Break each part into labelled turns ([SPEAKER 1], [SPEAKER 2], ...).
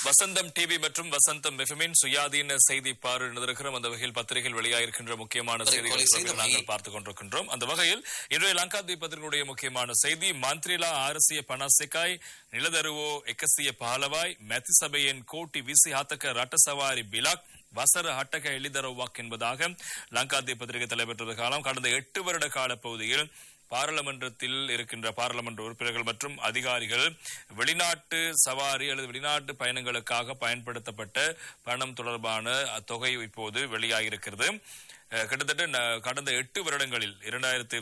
[SPEAKER 1] வசந்தம் TV மற்றும் வசந்தம் எஃப்எம்மின் சுயாதீன செய்தி பார்வையிடுகிறோம் அந்த வகையில் பத்திரிகையில் வெளியாகிருக்கின்ற முக்கியமான
[SPEAKER 2] கொலை
[SPEAKER 1] செய்திகளை
[SPEAKER 2] செய்த
[SPEAKER 1] நாங்கள் பார்த்துக் கொண்டிருக்கின்றோம் அந்த வகையில் இன்றைய லங்காதீப் பத்திரிகையுடைய முக்கியமான செய்தி மாந்திரிலா ஆரசிய பணசிக்காய் நிலதருவோ எக்கசிய பாலவாய் மெத்தி சபையின் கோட்டி விசி ஹாத்தக ரட்டசவாரி பிலாக் வசர ஹட்டக எளிதரவாக் என்பதாக லங்காதீப் பத்திரிகை தலைப்பெற்றது காலம் கடந்த எட்டு வருட கால பகுதியில் பாராளுமன்றத்தில் இருக்கின்ற பாராளுமன்ற உறுப்பினர்கள் மற்றும் அதிகாரிகள் வெளிநாட்டு சவாரி அல்லது வெளிநாட்டு பயணங்களுக்காக பயன்படுத்தப்பட்ட பணம் தொடர்பான தொகை இப்போது வெளியாகியிருக்கிறது அஹ், கிட்டத்தட்ட ந- கடந்த எட்டு வருடங்களில் இரண்டாயிரத்து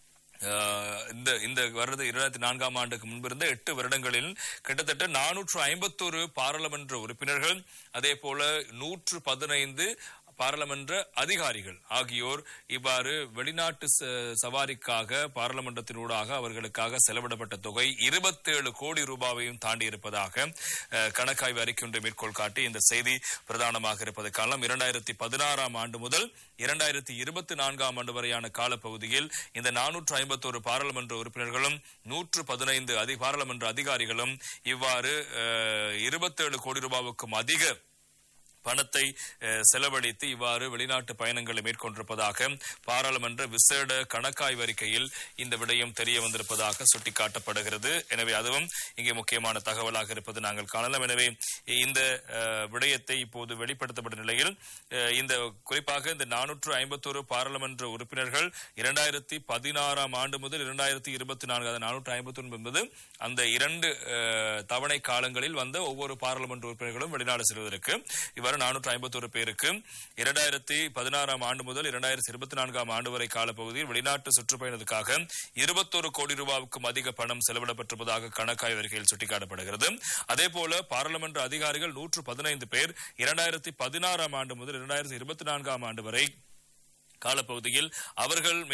[SPEAKER 1] அஹ், இந்த இந்த வருட இரண்டாயிரத்தி நான்காம் ஆண்டுக்கு முன்பிருந்த எட்டு வருடங்களில் கிட்டத்தட்ட நானூற்று ஐம்பத்தோரு பாராளுமன்ற உறுப்பினர்கள் அதே போல நூற்று பதினைந்து பாராளுமன்ற அதிகாரிகள் ஆகியோர் இவ்வாறு வெளிநாட்டு ச- சவாரிக்காக பாராளுமன்றத்தினூடாக அவர்களுக்காக செலவிடப்பட்ட தொகை இருபத்தேழு கோடி ரூபாவையும் தாண்டி இருப்பதாக அஹ், கணக்காய்வு அறிக்கை ஒன்றை மேற்கோள் காட்டி இந்த செய்தி பிரதானமாக இருப்பது காலம் இரண்டாயிரத்தி பதினாறாம் ஆண்டு முதல் இரண்டாயிரத்தி இருபத்தி நான்காம் ஆண்டு வரையான காலப்பகுதியில் இந்த நானூற்று ஐம்பத்தோரு பாராளுமன்ற உறுப்பினர்களும் நூற்று பதினைந்து அதி பாராளுமன்ற அதிகாரிகளும் இவ்வாறு இருபத்தேழு கோடி ரூபாவுக்கும் அதிக பணத்தை அஹ், செலவழித்து இவ்வாறு வெளிநாட்டு பயணங்களை மேற்கொண்டிருப்பதாக பாராளுமன்ற விசேட கணக்காய்வு அறிக்கையில் இந்த விடயம் தெரிய வந்திருப்பதாக சுட்டிக்காட்டப்படுகிறது எனவே அதுவும் இங்கே முக்கியமான தகவலாக இருப்பது நாங்கள் காணலாம் எனவே இந்த அஹ், விடயத்தை இப்போது வெளிப்படுத்தப்பட்ட நிலையில் அஹ், இந்த குறிப்பாக இந்த நானூற்று ஐம்பத்தோரு பாராளுமன்ற உறுப்பினர்கள் இரண்டாயிரத்தி பதினாறாம் ஆண்டு முதல் இரண்டாயிரத்தி இருபத்தி நான்கு அதாவது நானூற்று ஐம்பத்தி என்பது அந்த இரண்டு அஹ், தவணை காலங்களில் வந்த ஒவ்வொரு பாராளுமன்ற உறுப்பினர்களும் வெளிநாடு செல்வதற்கு இவ்வாறு நானூற்று ஐம்பத்தோரு பேருக்கு இரண்டாயிரத்தி பதினாறாம் ஆண்டு முதல் இரண்டாயிரத்தி இருபத்தி நான்காம் ஆண்டு வரை காலப்பகுதியில் வெளிநாட்டு சுற்றுப்பயணத்துக்காக இருபத்தோரு கோடி ரூபாவுக்கும் அதிக பணம் செலவிடப்பட்டிருப்பதாக கணக்காய்வு அறிக்கையில் சுட்டிக்காட்டப்படுகிறது அதே போல பாராளுமன்ற அதிகாரிகள் நூற்று பதினைந்து பேர் இரண்டாயிரத்தி பதினாறாம் ஆண்டு முதல் இரண்டாயிரத்தி இருபத்தி நான்காம் ஆண்டு வரை காலப்பகுதியில் அவர்கள்